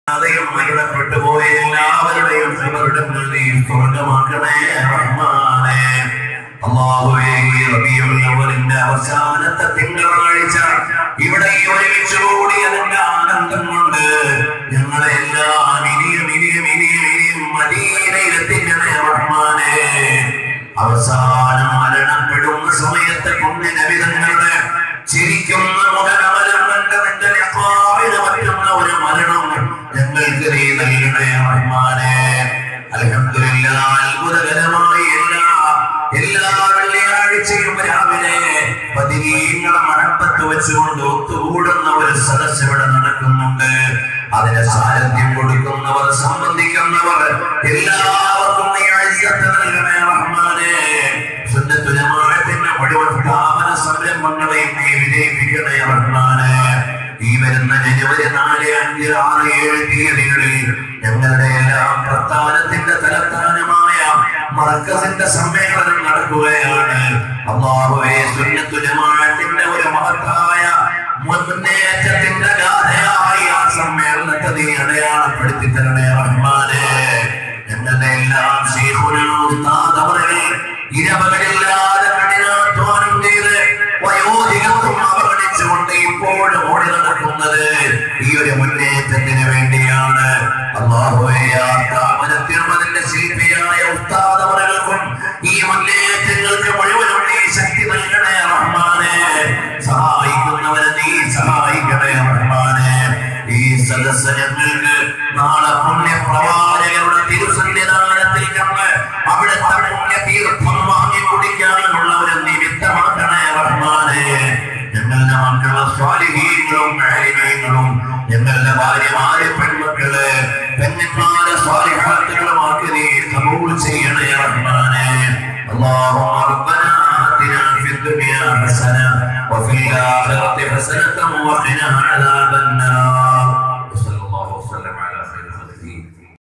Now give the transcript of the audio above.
അതയും മരണപ്പെട്ടു പോയ എല്ലാവരുടെയും ഇവരുടെ നീ സ്വർഗമാക്കണേ റഹ്മാനേ അള്ളാഹുവേ ഈ റബീഉൽ അവ്വലിന്റെ അവസാനത്തെ തിങ്കളാഴ്ച ഇവിടെ ഈ ഒരുമിച്ച് കൂടിയതിന്റെ ആനന്ദം കൊണ്ട് ഞങ്ങളെ എല്ലാം ഇനിയും ഇനിയും ഇനിയും ഇനിയും മദീനയിലെത്തിക്കണേ റഹ്മാനേ അവസാനം മരണപ്പെടുന്ന സമയത്തെ കുഞ്ഞിന വിധങ്ങളുടെ ചിരിക്കുന്ന മുഖകമലം കണ്ട നിന്റെ ലിഖാഇന് പറ്റുന്ന ഒരു മരണം ഞങ്ങൾക്ക് നീ നൽകണേ റഹ്മാനേ അൽഹംദുലില്ലാ അത്ഭുതകരമായ എല്ലാ എല്ലാ വെള്ളിയാഴ്ചയും രാവിലെ പതിനീങ്ങളെ മണപ്പത്ത് വെച്ചുകൊണ്ട് ഒത്തുകൂടുന്ന ഒരു സദസ് ഇവിടെ നടക്കുന്നുണ്ട് അതിന് സാരഥ്യം കൊടുക്കുന്നവർ സംബന്ധിക്കുന്നവർ എല്ലാവർക്കും നീ അഴിയത്ത് നൽകണേ റഹ്മാനേ സുന്നത്തുലമാഴത്തിന്റെ മുഴുവൻ സ്ഥാപന സംരംഭങ്ങളെയും നീ വിജയിപ്പിക്കണേ റഹ്മാനേ ഈ വരുന്ന ജനുവരി നാല് അഞ്ച് ആറ് ഏഴ് തീയതികളിൽ ഞങ്ങളുടെ എല്ലാം പ്രസ്ഥാനത്തിന്റെ തലസ്ഥാനമായ മർക്കസിന്റെ സമ്മേളനം നടക്കുകയാണ് അള്ളാഹുവേ സുന്നത്തുലമാഴത്തിന്റെ ഒരു മഹത്തായ മുന്നേറ്റത്തിന്റെ ഗാഥയായി ആ സമ്മേളനത്തെ നീ അടയാളപ്പെടുത്തി തരണേ റഹ്മാനെ ഞങ്ങളുടെ എല്ലാം ശീഹുനാഥവരെ ഇരവകളില്ലാതെ കഠിനാധ്വാനം ചെയ്ത് വയോധികത്വം അവഗണിച്ചുകൊണ്ട് ഇപ്പോഴും ഓടി നടക്കുന്നത് ഈ ഒരു മുന്നേറ്റത്തിന് വേണ്ടിയാണ് അള്ളാഹുവേ ആ സ്ഥാപനത്തിനുള്ളതിന്റെ ശില്പിയായ ഉസ്താദവരകൾക്കും ഈ മുന്നേറ്റങ്ങൾക്ക് മുഴുവനും നീ ശക്തി നൽകണേ റഹ്മാനെ സഹായിക്കുന്നവരെ നീ സഹായിക്കണേ റഹ്മാനെ ഈ സദസ്സ് ഞങ്ങൾക്ക് നാളെ പുണ്യ പ്രവാചകരുടെ തിരുസന്നിധാനത്തിൽ കണ്ട് അവിടുത്തെ പുണ്യ തീർത്ഥം വാങ്ങി കുടിക്കാനുള്ള ഒരു നിമിത്തമാക്കണേ റഹ്മാനെ ഞങ്ങളുടെ മക്കളെ സ്വാലിഹീങ്ങളും മാലിന്യങ്ങളും ഞങ്ങളുടെ ഭാര്യമാരെ പെൺമക്കള് പെണ്ണന്മാരെ സ്വാലിഹാത്തുകളുമാക്കി നീ കബൂൾ ചെയ്യണേ റഹ്മാനെ اللهم ربنا آتنا في الدنيا حسنة وفي الآخرة حسنة وقنا عذاب